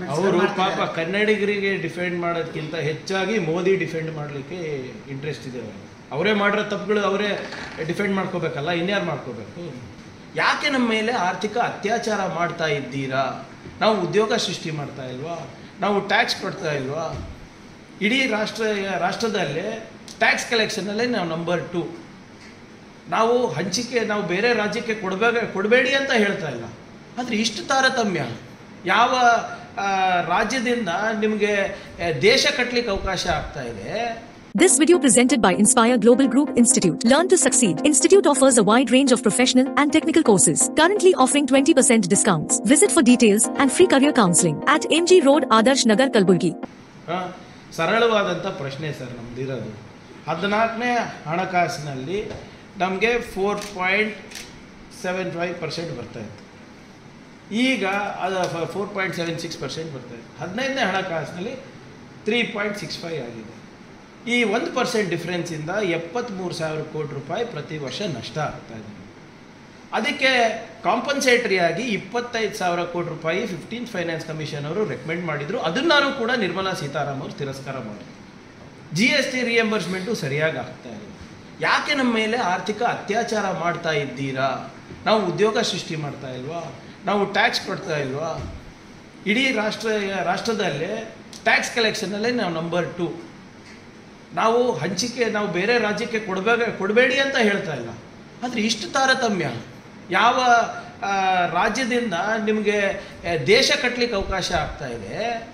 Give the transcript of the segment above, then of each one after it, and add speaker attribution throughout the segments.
Speaker 1: ಅವರು ಪಾಪ ಕನ್ನಡಿಗರಿಗೆ ಡಿಫೆಂಡ್ ಮಾಡೋದಕ್ಕಿಂತ ಹೆಚ್ಚಾಗಿ ಮೋದಿ ಡಿಫೆಂಡ್ ಮಾಡಲಿಕ್ಕೆ ಇಂಟ್ರೆಸ್ಟ್ ಇದೆ ಅವ್ರಿಗೆ ಅವರೇ ಮಾಡಿರೋ ತಪ್ಪುಗಳು ಅವರೇ ಡಿಫೆಂಡ್ ಮಾಡ್ಕೋಬೇಕಲ್ಲ ಇನ್ಯಾರು ಮಾಡ್ಕೋಬೇಕು ಯಾಕೆ ನಮ್ಮ ಮೇಲೆ ಆರ್ಥಿಕ ಅತ್ಯಾಚಾರ ಮಾಡ್ತಾ ಇದ್ದೀರಾ ನಾವು ಉದ್ಯೋಗ ಸೃಷ್ಟಿ ಮಾಡ್ತಾ ಇಲ್ವಾ ನಾವು ಟ್ಯಾಕ್ಸ್ ಕೊಡ್ತಾ ಇಲ್ವಾ ಇಡೀ ರಾಷ್ಟ್ರ ರಾಷ್ಟ್ರದಲ್ಲೇ ಟ್ಯಾಕ್ಸ್ ಕಲೆಕ್ಷನಲ್ಲೇ ನಾವು ನಂಬರ್ ಟು ನಾವು ಹಂಚಿಕೆ ನಾವು ಬೇರೆ ರಾಜ್ಯಕ್ಕೆ ಕೊಡಬೇಕ ಕೊಡಬೇಡಿ ಅಂತ ಹೇಳ್ತಾ ಇಲ್ಲ ಆದರೆ ಇಷ್ಟು ತಾರತಮ್ಯ ಯಾವ ಆ, ರಾಜ್ಯದಿಂದ ನಿಮಗೆ ಆ, ದೇಶ ಕಟ್ಟಲಿಕ್ಕೆ ಅವಕಾಶ ಆಗ್ತಾ ಇದೆ
Speaker 2: This video presented by Inspire Global Group Institute. Learn to succeed. Institute offers a wide range of professional and technical courses. Currently offering 20% discounts. Visit for details and free career counseling at MG Road, Adarsh Nagar, Kalburgi.
Speaker 1: ಆ, ಸರಳವಾದಂಥ ಪ್ರಶ್ನೆ sir ನಮ್ದಿರೋದು ಹದಿನಾಲ್ಕನೇ ಹಣಕಾಸಿನಲ್ಲಿ ನಮಗೆ four point seven five percent ಬರ್ತಾ ಇತ್ತು ಈಗ ಅದು four point seven six percent ಬರ್ತಾ ಇತ್ತು ಹದಿನೈದನೇ ಹಣಕಾಸಿನಲ್ಲಿ ತ್ರೀ ಪಾಯಿಂಟ್ ಸಿಕ್ಸ್ ಫೈವ್ ಆಗಿದೆ ಈ ಒಂದು ಪರ್ಸೆಂಟ್ ಡಿಫ್ರೆನ್ಸಿಂದ ಎಪ್ಪತ್ತ್ಮೂರು ಸಾವಿರ ಕೋಟಿ ರೂಪಾಯಿ ಪ್ರತಿ ವರ್ಷ ನಷ್ಟ ಆಗ್ತಾ ಇದೆ ಅದಕ್ಕೆ ಕಾಂಪನ್ಸೇಟರಿ ಆಗಿ ಇಪ್ಪತ್ತೈದು ಸಾವಿರ ಕೋಟಿ ರೂಪಾಯಿ ಫಿಫ್ಟೀನ್ ಫೈನಾನ್ಸ್ ಕಮಿಷನ್ ಅವರು ರೆಕಮೆಂಡ್ ಮಾಡಿದ್ರು ಅದನ್ನಾರು ಕೂಡ ನಿರ್ಮಲಾ ಸೀತಾರಾಮ್ ಅವರು ತಿರಸ್ಕಾರ ಮಾಡಿದ್ರು ಜಿ ಎಸ್ ಟಿ ರಿಯಂಬರ್ಸ್ಮೆಂಟು ಸರಿಯಾಗಿ ಆಗ್ತಾ ಇಲ್ಲ ಯಾಕೆ ನಮ್ಮ ಮೇಲೆ ಆರ್ಥಿಕ ಅತ್ಯಾಚಾರ ಮಾಡ್ತಾ ಇದ್ದೀರಾ ನಾವು ಉದ್ಯೋಗ ಸೃಷ್ಟಿ ಮಾಡ್ತಾ ಇಲ್ವಾ ನಾವು ಟ್ಯಾಕ್ಸ್ ಕೊಡ್ತಾ ಇಲ್ವಾ ಇಡೀ ರಾಷ್ಟ್ರ ರಾಷ್ಟ್ರದಲ್ಲೇ ಟ್ಯಾಕ್ಸ್ ಕಲೆಕ್ಷನಲ್ಲೇ ನಾವು ನಂಬರ್ ಟು ನಾವು ಹಂಚಿಕೆ ನಾವು ಬೇರೆ ರಾಜ್ಯಕ್ಕೆ ಕೊಡಬೇಕ ಕೊಡಬೇಡಿ ಅಂತ ಹೇಳ್ತಾ ಇಲ್ಲ ಆದರೆ ಇಷ್ಟು ತಾರತಮ್ಯ ಯಾವ ಆ, ರಾಜ್ಯದಿಂದ ನಿಮಗೆ ಆ, ದೇಶ ಕಟ್ಟಲಿಕ್ಕೆ ಅವಕಾಶ ಆಗ್ತಾ ಇದೆ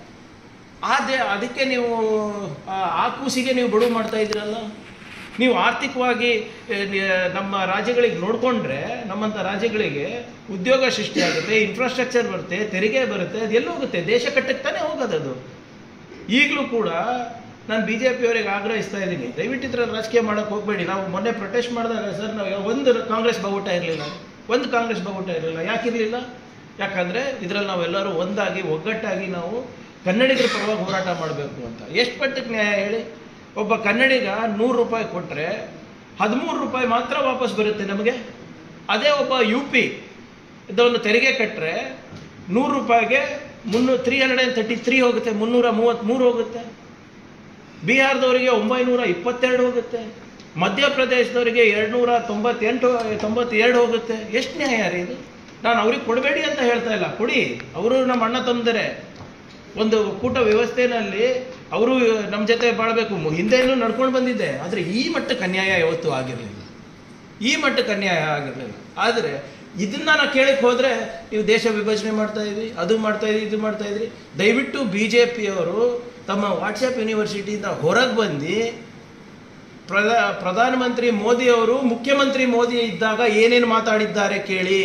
Speaker 1: ಅದೇ ಅದಕ್ಕೆ ನೀವು ಆ, ಆ ಕೂಸಿಗೆ ನೀವು ಬಡವು ಮಾಡ್ತಾ ಇದ್ದೀರಲ್ಲ ನೀವು ಆರ್ಥಿಕವಾಗಿ ಆ, ನಿ- ನಮ್ಮ ರಾಜ್ಯಗಳಿಗೆ ನೋಡಿಕೊಂಡ್ರೆ ನಮ್ಮಂಥ ರಾಜ್ಯಗಳಿಗೆ ಉದ್ಯೋಗ ಸೃಷ್ಟಿಯಾಗುತ್ತೆ ಇನ್ಫ್ರಾಸ್ಟ್ರಕ್ಚರ್ ಬರುತ್ತೆ ತೆರಿಗೆ ಬರುತ್ತೆ ಅದು ಎಲ್ಲಿ ಹೋಗುತ್ತೆ ದೇಶ ಕಟ್ಟಕ್ಕೆ ತಾನೇ ಹೋಗೋದು ಅದು ಈಗಲೂ ಕೂಡ ನಾನು ಬಿ ಜೆ ಪಿಯವರಿಗೆ ಆಗ್ರಹಿಸ್ತಾ ಇದ್ದೀನಿ ದಯವಿಟ್ಟು ಇದ್ರಲ್ಲಿ ರಾಜಕೀಯ ಮಾಡೋಕ್ಕೆ ಹೋಗಬೇಡಿ ನಾವು ಮೊನ್ನೆ ಪ್ರೊಟೆಸ್ಟ್ ಮಾಡಿದಾಗ ಸರ್ ನಾವು ಒಂದು ಕಾಂಗ್ರೆಸ್ ಬಾವುಟ ಇರಲಿಲ್ಲ ಒಂದು ಕಾಂಗ್ರೆಸ್ ಬಾವುಟ ಇರಲಿಲ್ಲ ಯಾಕಿರಲಿಲ್ಲ ಯಾಕಂದರೆ ಇದರಲ್ಲಿ ನಾವೆಲ್ಲರೂ ಒಂದಾಗಿ ಒಗ್ಗಟ್ಟಾಗಿ ನಾವು ಕನ್ನಡಿಗರ ಪರವಾಗಿ ಹೋರಾಟ ಮಾಡಬೇಕು ಅಂತ ಎಷ್ಟು ಪಟ್ಟಕ್ಕೆ ನ್ಯಾಯ ಹೇಳಿ ಒಬ್ಬ ಕನ್ನಡಿಗ ನೂರು ರೂಪಾಯಿ ಕೊಟ್ಟರೆ ಹದಿಮೂರು ರೂಪಾಯಿ ಮಾತ್ರ ವಾಪಸ್ ಬರುತ್ತೆ ನಮಗೆ ಅದೇ ಒಬ್ಬ ಯು ಪಿ ಇದೊಂದು ತೆರಿಗೆ ಕಟ್ಟರೆ ನೂರು ರೂಪಾಯಿಗೆ ಮುನ್ನೂರು three hundred and thirty three ಹೋಗುತ್ತೆ ಮುನ್ನೂರ ಮೂವತ್ತ್ಮೂರು ಹೋಗುತ್ತೆ ಬಿಹಾರದವರಿಗೆ ಒಂಬೈನೂರ ಇಪ್ಪತ್ತೆರಡು ಹೋಗುತ್ತೆ ಮಧ್ಯಪ್ರದೇಶದವರಿಗೆ ಎರಡುನೂರ ತೊಂಬತ್ತೆಂಟು ತೊಂಬತ್ತೆರಡು ಹೋಗುತ್ತೆ ಎಷ್ಟು ನ್ಯಾಯ ರೀ ಇದು ನಾನು ಅವ್ರಿಗೆ ಕೊಡಬೇಡಿ ಅಂತ ಹೇಳ್ತಾ ಇಲ್ಲ ಕೊಡಿ ಅವರು ನಮ್ಮ ಅಣ್ಣ ತಮ್ಮದರೆ ಒಂದು ಕೂಟ ವ್ಯವಸ್ಥೆನಲ್ಲಿ ಅವರು ನಮ್ಮ ಜೊತೆ ಬಾಳಬೇಕು ಹಿಂದೆನೂ ನಡ್ಕೊಂಡು ಬಂದಿದ್ದೆ ಆದರೆ ಈ ಮಟ್ಟಕ್ಕೆ ಅನ್ಯಾಯ ಯಾವತ್ತೂ ಆಗಿರಲಿಲ್ಲ ಈ ಮಟ್ಟಕ್ಕೆ ಅನ್ಯಾಯ ಆಗಿರಲಿಲ್ಲ ಆದರೆ ಇದನ್ನ ನಾವು ಕೇಳಕ್ಕೆ ಹೋದರೆ ನೀವು ದೇಶ ವಿಭಜನೆ ಮಾಡ್ತಾ ಇದ್ರಿ ಅದು ಮಾಡ್ತಾ ಇದ್ರಿ ಇದು ಮಾಡ್ತಾ ಇದ್ರಿ ದಯವಿಟ್ಟು ಬಿ ಜೆ ಪಿಯವರು ತಮ್ಮ ವಾಟ್ಸಪ್ ಯೂನಿವರ್ಸಿಟಿಯಿಂದ ಹೊರಗೆ ಬಂದು ಪ್ರಧಾ ಪ್ರಧಾನಮಂತ್ರಿ ಮೋದಿ ಅವರು ಮುಖ್ಯಮಂತ್ರಿ ಮೋದಿ ಇದ್ದಾಗ ಏನೇನು ಮಾತಾಡಿದ್ದಾರೆ ಕೇಳಿ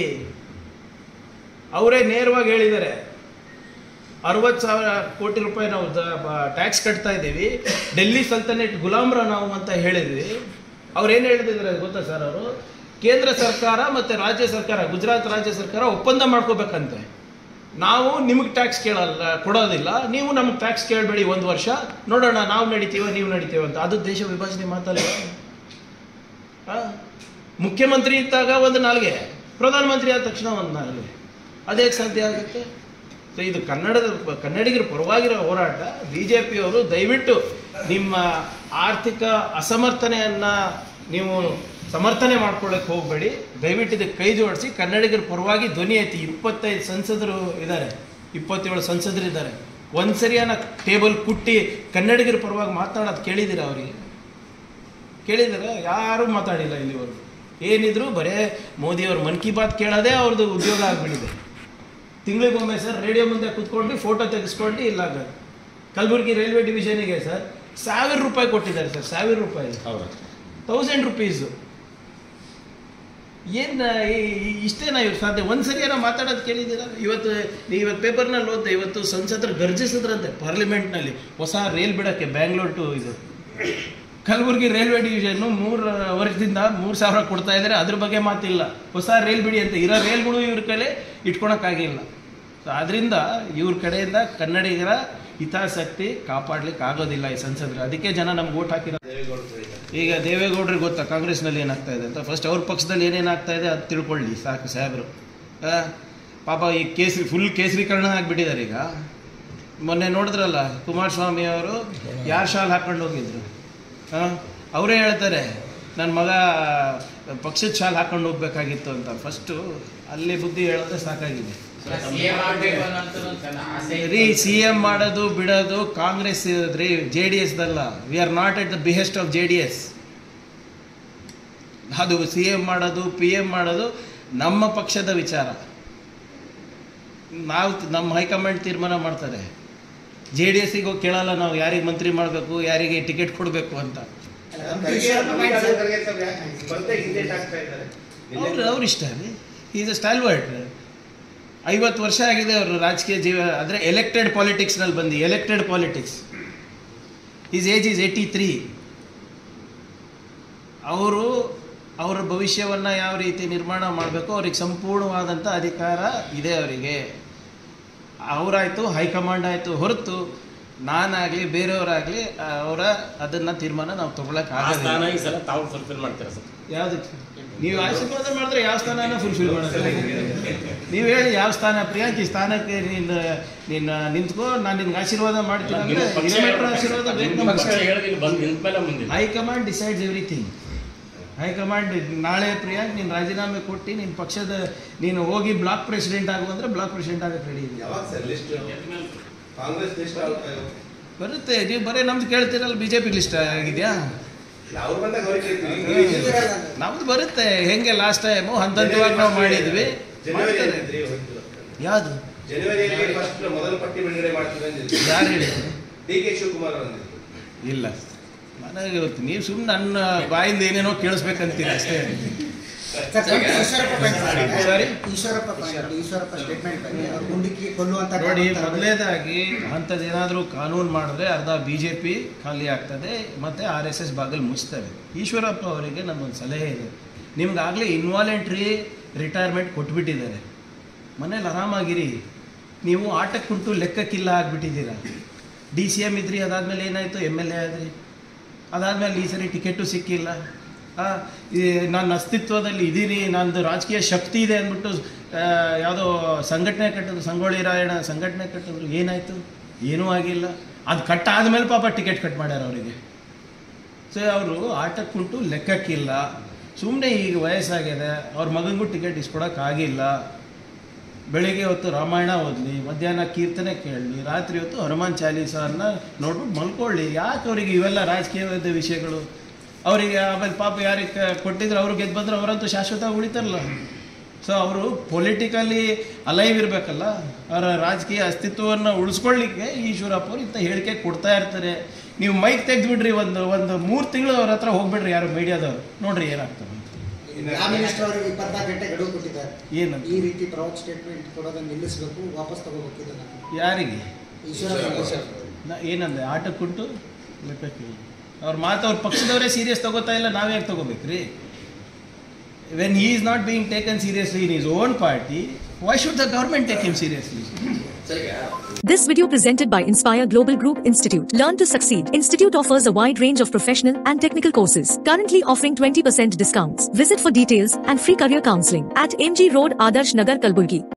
Speaker 1: ಅವರೇ ನೇರವಾಗಿ ಹೇಳಿದ್ದಾರೆ ಅರವತ್ತು ಸಾವಿರ ಕೋಟಿ ರೂಪಾಯಿ ನಾವು ಟ್ಯಾಕ್ಸ್ ಕಟ್ತಾ ಇದ್ದೀವಿ ಡೆಲ್ಲಿ ಸಲ್ತನೇಟ್ ಗುಲಾಮ್ರ ನಾವು ಅಂತ ಹೇಳಿದ್ವಿ ಅವ್ರು ಏನು ಹೇಳ್ತಿದ್ದಾರೆ ಗೊತ್ತಾ ಸರ್ ಅವರು ಕೇಂದ್ರ ಸರ್ಕಾರ ಮತ್ತು ರಾಜ್ಯ ಸರ್ಕಾರ ಗುಜರಾತ್ ರಾಜ್ಯ ಸರ್ಕಾರ ಒಪ್ಪಂದ ಮಾಡ್ಕೋಬೇಕಂತೆ ನಾವು ನಿಮಗೆ ಟ್ಯಾಕ್ಸ್ ಕೇಳಲ್ಲ ಕೊಡೋದಿಲ್ಲ ನೀವು ನಮಗೆ ಟ್ಯಾಕ್ಸ್ ಕೇಳಬೇಡಿ ಒಂದು ವರ್ಷ ನೋಡೋಣ ನಾವು ನಡಿತೀವ ನೀವು ನಡಿತೀವ ಅಂತ ಅದು ದೇಶ ವಿಭಜನೆ ಮಾತಲ್ಲ ಆ? ಮುಖ್ಯಮಂತ್ರಿ ಇದ್ದಾಗ ಒಂದು ನಾಲ್ಗೆ ಪ್ರಧಾನಮಂತ್ರಿ ಆದ ತಕ್ಷಣ ಒಂದು ನಾಲ್ಗೆ ಅದೇ ಸಾಧ್ಯ ಆಗುತ್ತೆ ಸೊ ಇದು ಕನ್ನಡದ ಕನ್ನಡಿಗರ ಪರವಾಗಿರೋ ಹೋರಾಟ ಬಿ ಜೆ ಪಿಯವರು ದಯವಿಟ್ಟು ನಿಮ್ಮ ಆರ್ಥಿಕ ಅಸಮರ್ಥನೆಯನ್ನು ನೀವು ಸಮರ್ಥನೆ ಮಾಡ್ಕೊಳ್ಳೋಕೆ ಹೋಗಬೇಡಿ ದಯವಿಟ್ಟು ಇದಕ್ಕೆ ಕೈ ಜೋಡಿಸಿ ಕನ್ನಡಿಗರ ಪರವಾಗಿ ಧ್ವನಿ ಐತಿ ಇಪ್ಪತ್ತೈದು ಸಂಸದರು ಇದ್ದಾರೆ ಇಪ್ಪತ್ತೇಳು ಸಂಸದರು ಇದ್ದಾರೆ ಒಂದು ಸರಿಯಾನ ಟೇಬಲ್ ಕುಟ್ಟಿ ಕನ್ನಡಿಗರ ಪರವಾಗಿ ಮಾತನಾಡೋದು ಕೇಳಿದ್ದೀರಾ ಅವರಿಗೆ ಕೇಳಿದಾರೆ ಯಾರೂ ಮಾತಾಡಿಲ್ಲ ಇಲ್ಲಿವರೆಗೂ ಏನಿದ್ರು ಬರೇ ಮೋದಿಯವ್ರ ಮನ್ ಕಿ ಬಾತ್ ಕೇಳೋದೇ ಅವ್ರದ್ದು ಉದ್ಯೋಗ ಆಗಿಬಿಟ್ಟಿದೆ ತಿಂಗಳಿಗೊಮ್ಮೆ ಸರ್ ರೇಡಿಯೋ ಮುಂದೆ ಕೂತ್ಕೊಂಡು ಫೋಟೋ ತೆಗೆಸ್ಕೊಂಡು ಇಲ್ಲ ಕಲಬುರಗಿ ರೈಲ್ವೆ ಡಿವಿಷನಿಗೆ ಸರ್ ಸಾವಿರ ರೂಪಾಯಿ ಕೊಟ್ಟಿದ್ದಾರೆ ಸರ್ ಸಾವಿರ ರೂಪಾಯಿ ತೌಸಂಡ್ ರುಪೀಸು ಏನು ಇಷ್ಟೇನಾ ಇವ್ರು ಸಾಧ್ಯ ಒಂದು ಸರಿಯಾರ ಮಾತಾಡೋದು ಕೇಳಿದ್ದೀರಾ ಇವತ್ತು ಇವತ್ತು ಪೇಪರ್ನಲ್ಲಿ ಓದ್ದೆ ಇವತ್ತು ಸಂಸದರು ಗರ್ಜಿಸಿದ್ರಂತೆ ಪಾರ್ಲಿಮೆಂಟ್ನಲ್ಲಿ ಹೊಸ ರೈಲ್ ಬಿಡೋಕ್ಕೆ ಬ್ಯಾಂಗ್ಳೂರ್ ಟು ಇದು ಕಲಬುರಗಿ ರೈಲ್ವೆ ಡಿವಿಷನ್ನು ಮೂರು ವರ್ಷದಿಂದ ಮೂರು ಸಾವಿರ ಕೊಡ್ತಾ ಇದ್ದಾರೆ ಅದ್ರ ಬಗ್ಗೆ ಮಾತಿಲ್ಲ ಹೊಸ ರೈಲ್ ಬಿಡಿ ಅಂತ ಇರೋ ರೈಲ್ಗಳು ಇವ್ರ ಕಡೆ ಇಟ್ಕೊಳಕ್ಕಾಗಿಲ್ಲ ಸೊ ಅದರಿಂದ ಇವ್ರ ಕಡೆಯಿಂದ ಕನ್ನಡಿಗರ ಹಿತಾಸಕ್ತಿ ಕಾಪಾಡ್ಲಿಕ್ಕೆ ಆಗೋದಿಲ್ಲ ಈ ಸಂಸದರು ಅದಕ್ಕೆ ಜನ ನಮ್ಗೆ ಓಟ್ ಹಾಕಿರೋ ಈಗ ದೇವೇಗೌಡರಿಗೆ ಗೊತ್ತಾ ಕಾಂಗ್ರೆಸ್ನಲ್ಲಿ ಏನಾಗ್ತಾ ಇದೆ ಅಂತ ಫಸ್ಟ್ ಅವ್ರ ಪಕ್ಷದಲ್ಲಿ ಏನೇನಾಗ್ತಾ ಇದೆ ಅದು ತಿಳ್ಕೊಳ್ಳಿ ಸಾಕು ಸಾಹೇಬರು ಆ, ಪಾಪ ಈ ಕೇಸರಿ ಫುಲ್ ಕೇಸರೀಕರಣ ಆಗಿಬಿಟ್ಟಿದ್ದಾರೆ ಈಗ ಮೊನ್ನೆ ನೋಡಿದ್ರಲ್ಲ ಕುಮಾರಸ್ವಾಮಿ ಅವರು ಯಾರು ಶಾಲ್ ಹಾಕೊಂಡು ಹೋಗಿದ್ರು ಹಾಂ ಅವರೇ ಹೇಳ್ತಾರೆ ನನ್ನ ಮಗ ಪಕ್ಷದ ಶಾಲ್ ಹಾಕೊಂಡು ಹೋಗ್ಬೇಕಾಗಿತ್ತು ಅಂತ ಫಸ್ಟು ಅಲ್ಲಿ ಬುದ್ಧಿ ಹೇಳೋದೇ ಸಾಕಾಗಿದೆ
Speaker 3: ಸಿಎಂ ಆಗ್ಬೇಕು ಅನ್ನೋಂಥದ್ದು ಒಂದು ಆಸೆ ಇತ್ತು.
Speaker 1: ರೀ ಸಿ ಎಂ ಮಾಡೋದು ಬಿಡೋದು ಕಾಂಗ್ರೆಸ್ ರೀ ಜೆ ಡಿ ಎಸ್ದಲ್ಲ we are not at the behest of J D S ಅದು ಸಿ ಎಂ ಮಾಡೋದು ಪಿ ಎಂ ಮಾಡೋದು ನಮ್ಮ ಪಕ್ಷದ ವಿಚಾರ ನಾವು ನಮ್ಮ ಹೈಕಮಾಂಡ್ ತೀರ್ಮಾನ ಮಾಡ್ತಾರೆ ಜೆ ಡಿ ಎಸ್ಸಿಗೆ ಹೋಗಿ ಕೇಳಲ್ಲ ನಾವು ಯಾರಿಗೆ ಮಂತ್ರಿ ಮಾಡಬೇಕು ಯಾರಿಗೆ ಟಿಕೆಟ್ ಕೊಡಬೇಕು ಅಂತ ಅವ್ರು ಅವ್ರ ಇಷ್ಟ ರೀ ಈಸ್ ಅ ಸ್ಟಾಲ್ವರ್ಟ್ ಐವತ್ತು ವರ್ಷ ಆಗಿದೆ ಅವರು ರಾಜಕೀಯ ಜೀವ ಅಂದರೆ ಎಲೆಕ್ಟೆಡ್ ಪಾಲಿಟಿಕ್ಸ್ನಲ್ಲಿ ಬಂದು elected politics is age is eighty three ಅವರು ಅವರ ಭವಿಷ್ಯವನ್ನು ಯಾವ ರೀತಿ ನಿರ್ಮಾಣ ಮಾಡಬೇಕು ಅವ್ರಿಗೆ ಸಂಪೂರ್ಣವಾದಂಥ ಅಧಿಕಾರ ಇದೆ ಅವರಿಗೆ ಅವರಾಯಿತು ಹೈಕಮಾಂಡ್ ಆಯಿತು ಹೊರತು ನಾನಾಗಲಿ ಬೇರೆಯವರಾಗಲಿ ಅವರ ಅದನ್ನು ತೀರ್ಮಾನ ನಾವು ತೊಗೊಳಕ್ಕೆ
Speaker 4: ಆ ಸ್ಥಾನ
Speaker 1: ಆಗೋದಿಲ್ಲ
Speaker 4: ಈ ಸಲ ತಾವು ಫುಲ್ಫಿಲ್ ಮಾಡ್ತೀರಾ ಸರ್
Speaker 1: ಯಾವುದಕ್ಕೆ ನೀವು ಆಶೀರ್ವಾದ ಮಾಡಿದ್ರೆ ಯಾವ ಸ್ಥಾನನ ಫುಲ್ಫಿಲ್ ಮಾಡೋದು ನೀವು ಹೇಳಿ ಯಾವ ಸ್ಥಾನ ಪ್ರಿಯಾಂಕ್ ಈ ಸ್ಥಾನಕ್ಕೆ ನೀನು ನೀನು ನಿಂತ್ಕೋ ನಾನು ನಿನ್ಗೆ ಆಶೀರ್ವಾದ ಮಾಡ್ತೀನಿ
Speaker 4: ನಿಮ್ಮ
Speaker 1: ಅಂದರೆ
Speaker 4: ಪಕ್ಷ
Speaker 1: ಕಿಲೋಮೀಟರ್ ಆಶೀರ್ವಾದ ಬೇಕು
Speaker 4: ನಿಮ್ಮ
Speaker 1: ನಮ್ಗೆ.
Speaker 4: ಪಕ್ಷ ಹೇಳೋದು ಇಲ್ಲಿ ಬಂದು ನಿಂತ ಮೇಲೆ ಮುಂದಿನ
Speaker 1: ಹೈಕಮಾಂಡ್ ಡಿಸೈಡ್ಸ್ ಎವ್ರಿಥಿಂಗ್ ಹೈಕಮಾಂಡ್ ನಾಳೆ ಪ್ರಿಯಾಂಕ್ ನೀನು ರಾಜೀನಾಮೆ ಕೊಟ್ಟು ನಿನ್ನ ಪಕ್ಷದ ನೀನು ಹೋಗಿ ಬ್ಲಾಕ್ ಪ್ರೆಸಿಡೆಂಟ್ ಆಗು ಅಂದರೆ ಬ್ಲಾಕ್ ಪ್ರೆಸಿಡೆಂಟ್ ಆಗಕ್ಕೆ ರೆಡಿ ಇದೆ
Speaker 5: ಯಾವಾಗ ಸರ್ ಲಿಸ್ಟ್ ಕಾಂಗ್ರೆಸ್ ಲಿಸ್ಟ್
Speaker 1: ಬರುತ್ತೆ ನೀವು ಬರೀ ನಮ್ದು ಕೇಳ್ತೀರಲ್ಲ ಬಿ ಜೆ ಪಿ ಲಿಸ್ಟ್ ಆಗಿದೆಯಾ
Speaker 5: ಅವ್ರು ಬಂದಾಗ ಅವ್ರಿಗೆ ಕೇಳ್ತೀವಿ
Speaker 1: ನಮ್ದು ಬರುತ್ತೆ ಹೆಂಗೆ ಲಾಸ್ಟ್ ಟೈಮು ಹಂತ ಹಂತವಾಗಿ ನಾವು ಮಾಡಿದ್ವಿ
Speaker 5: ಜನವರಿ
Speaker 1: ಮಾಡ್ತಾರೆ.
Speaker 5: ಅಂತಿದ್ರಿ ಹೋಯ್ತು.
Speaker 1: ಯಾವುದು
Speaker 5: ಜನವರಿಯಲ್ಲಿ ಫಸ್ಟ್ ಮೊದಲ ಪಟ್ಟಿ ಬಿಡುಗಡೆ ಮಾಡ್ತೀವಿ ಅಂದಿದ್ರು
Speaker 1: ಯಾರು ಹೇಳಿದ್ರು
Speaker 5: ಡಿ ಕೆ ಶಿವಕುಮಾರ್ ಅಂದಿದ್ರು
Speaker 1: ಇಲ್ಲ ನನಗೆ ಗೊತ್ತು ನೀವು ಸುಮ್ಮನೆ ನನ್ನ ಬಾಯಿಂದ ಏನೇನೋ ಕೇಳಿಸ್ಬೇಕಂತೀರ ಅಷ್ಟೇ
Speaker 6: sir, sir, Eshwarappa point
Speaker 1: Sorry?
Speaker 6: Eshwarappa point Eshwarappa statement ಬಗ್ಗೆ ಅವ್ರು ಗುಂಡಿಕ್ಕಿ ಕೊಲ್ಲುವಂತ
Speaker 1: ನೋಡಿ ಮೊದಲನೇದಾಗಿ ಅಂಥದ್ದೇನಾದರೂ ಕಾನೂನು ಮಾಡಿದ್ರೆ ಅರ್ಧ ಬಿ ಜೆ ಪಿ ಖಾಲಿ ಆಗ್ತದೆ ಮತ್ತು ಆರ್ ಎಸ್ ಎಸ್ ಬಾಗಿಲು ಮುಚ್ತವೆ ಈಶ್ವರಪ್ಪ ಅವರಿಗೆ ನನ್ನೊಂದು ಸಲಹೆ ಇದೆ ನಿಮ್ಗಾಗಲೇ ಇನ್ವಾಲೆಂಟ್ರಿ ರಿಟೈರ್ಮೆಂಟ್ ಕೊಟ್ಬಿಟ್ಟಿದ್ದಾರೆ ಮನೇಲಿ ಆರಾಮಾಗಿರಿ ನೀವು ಆಟಕ್ಕೆ ಕುಂಟು ಲೆಕ್ಕಕ್ಕಿಲ್ಲ ಆಗಿಬಿಟ್ಟಿದ್ದೀರಾ ಡಿ ಸಿ ಎಮ್ ಇದ್ರಿ ಅದಾದಮೇಲೆ ಏನಾಯಿತು ಎಮ್ ಎಲ್ ಎ ಆದ್ರಿ ಅದಾದಮೇಲೆ ಈ ಸರಿ ಟಿಕೆಟು ಸಿಕ್ಕಿಲ್ಲ ಆ, ಈ ನನ್ನ ಅಸ್ತಿತ್ವದಲ್ಲಿ ಇದ್ದೀನಿ ನಂದು ರಾಜಕೀಯ ಶಕ್ತಿ ಇದೆ ಅಂದ್ಬಿಟ್ಟು ಆ, ಯಾವುದೋ ಸಂಘಟನೆ ಕಟ್ಟಿದ್ರು ಸಂಗೊಳ್ಳಿ ರಾಯಣ್ಣ ಸಂಘಟನೆ ಕಟ್ಟಿದ್ರು ಏನಾಯಿತು ಏನೂ ಆಗಿಲ್ಲ ಅದು ಕಟ್ ಆದಮೇಲೆ ಪಾಪ ಟಿಕೆಟ್ ಕಟ್ ಮಾಡ್ಯಾರ ಅವರಿಗೆ ಸೊ ಅವರು ಆಟಕ್ಕುಂಟು ಲೆಕ್ಕಕ್ಕಿಲ್ಲ ಸುಮ್ಮನೆ ಈಗ ವಯಸ್ಸಾಗಿದೆ ಅವ್ರ ಮಗನಿಗೂ ಟಿಕೆಟ್ ಇಸ್ಕೊಡೋಕ್ಕಾಗಿಲ್ಲ ಬೆಳಿಗ್ಗೆ ಹೊತ್ತು ರಾಮಾಯಣ ಓದಲಿ ಮಧ್ಯಾಹ್ನ ಕೀರ್ತನೆ ಕೇಳಲಿ ರಾತ್ರಿ ಹೊತ್ತು ಹನುಮಾನ್ ಚಾಲೀಸನ್ನ ನೋಡ್ಬಿಟ್ಟು ಮಲ್ಕೊಳ್ಳಿ ಯಾಕೆ ಅವರಿಗೆ ಇವೆಲ್ಲ ರಾಜಕೀಯವಾದ ವಿಷಯಗಳು ಅವರಿಗೆ ಆಮೇಲೆ ಪಾಪ ಯಾರಿಗೆ ಕ- ಕೊಟ್ಟಿದ್ರು ಅವ್ರು ಗೆದ್ದು ಬಂದ್ರೆ ಅವರಂತೂ ಶಾಶ್ವತ ಉಳಿತಾರಲ್ಲ ಸೊ ಅವರು ಪೊಲಿಟಿಕಲಿ ಅಲೈವ್ ಇರಬೇಕಲ್ಲ ಅವರ ರಾಜಕೀಯ ಅಸ್ತಿತ್ವವನ್ನು ಉಳಿಸ್ಕೊಳ್ಳಿಕ್ಕೆ ಈಶ್ವರಪ್ಪ ಅವರು ಇಂಥ ಹೇಳಿಕೆ ಕೊಡ್ತಾ ಇರ್ತಾರೆ ನೀವು ಮೈಕ್ ತೆಗೆದ್ಬಿಡ್ರಿ ಒಂದು ಒಂದು ಮೂರು ತಿಂಗಳು ಅವ್ರ ಹತ್ರ ಹೋಗ್ಬಿಡ್ರಿ ಯಾರು ಮೀಡಿಯಾದವ್ರು ನೋಡ್ರಿ ಏನಾಗ್ತದೆ ಅಂತ.
Speaker 6: ಪ್ರೈಮ್ ಮಿನಿಸ್ಟರ್ ಅವರಿಗೆ ಇಪ್ಪತ್ನಾಲ್ಕು ಗಂಟೆ ಗಡುವು ಕೊಟ್ಟಿದ್ದಾರೆ
Speaker 1: ಏನಂತ
Speaker 6: ಈ ರೀತಿ ಪ್ರೌಡ್ ಸ್ಟೇಟ್ಮೆಂಟ್ ಕೊಡೋದನ್ನ ನಿಲ್ಲಿಸಬೇಕು ವಾಪಸ್ ತಗೋಬೇಕು ಇದನ್ನ
Speaker 1: ಯಾರಿಗೆ
Speaker 6: ಈಶ್ವರಪ್ಪ
Speaker 1: ನಾ ಏನಂದೆ ಆಟಕ್ಕುಂಟು ಲೆಕ್ಕಕ್ಕಿಲ್ಲ ಅವ್ರ ಮಾತು ಅವ್ರ ಪಕ್ಷದವರೇ ಸೀರಿಯಸ್ ತಗೋತಾ ಇಲ್ಲ ನಾವೇ ಯಾಕೆ ತಗೋಬೇಕ್ರಿ when he is not being taken seriously in his own party why should the government take him seriously
Speaker 2: This video presented by Inspire Global Group Institute. Learn to succeed. Institute offers a wide range of professional and technical courses. Currently offering 20% discounts. Visit for details and free career counseling at MG Road, Adarsh Nagar, Kalburgi.